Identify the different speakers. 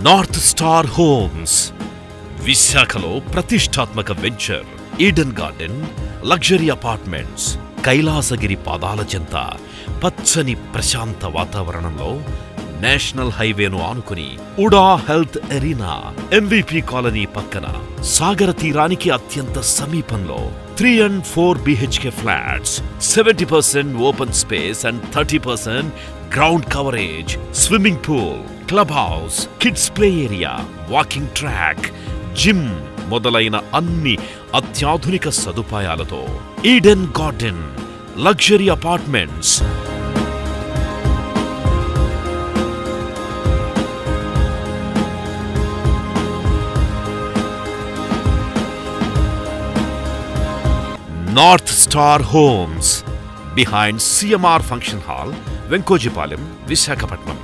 Speaker 1: north Star Homes విశాఖలో ప్రతిష్టాత్మక venture Eden Garden luxury apartments Kailasagiri పాదాల చెంత పచ్చని ప్రశాంత వాతావరణంలో నేషనల్ హైవేను ఆనుకుని UDA health arena MVP colony పక్కన సాగర తీరానికి అత్యంత సమీపంలో three and four BHK flats seventy percent open space and thirty percent ground coverage swimming pool club house kids play area walking track gym మొదలైన అన్ని అత్యాధునిక సదుపాయాలతో Eden Garden luxury apartments north Star Homes behind CMR function hall Venkojipalem Visakhapatnam